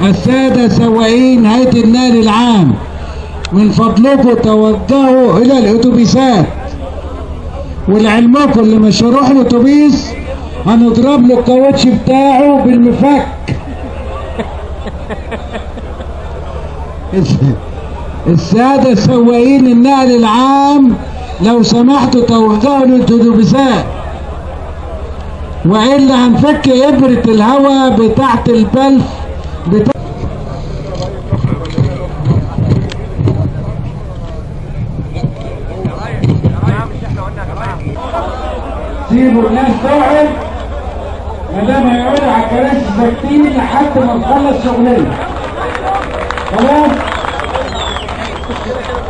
السادة سواقين هيئة النقل العام من فضلكم توجهوا إلى الأتوبيسات ولعلمكم اللي مش هيروح الأتوبيس هنضرب له الكاوتش بتاعه بالمفك السادة سواقين النقل العام لو سمحتوا توجهوا للأتوبيسات وإلا هنفك إبرة الهواء بتاعت البلف بتاع سيبوا الناس تقعد ما دام هيقعدوا على الكراسي ساكتين لحد ما نخلص شغلنا خلاص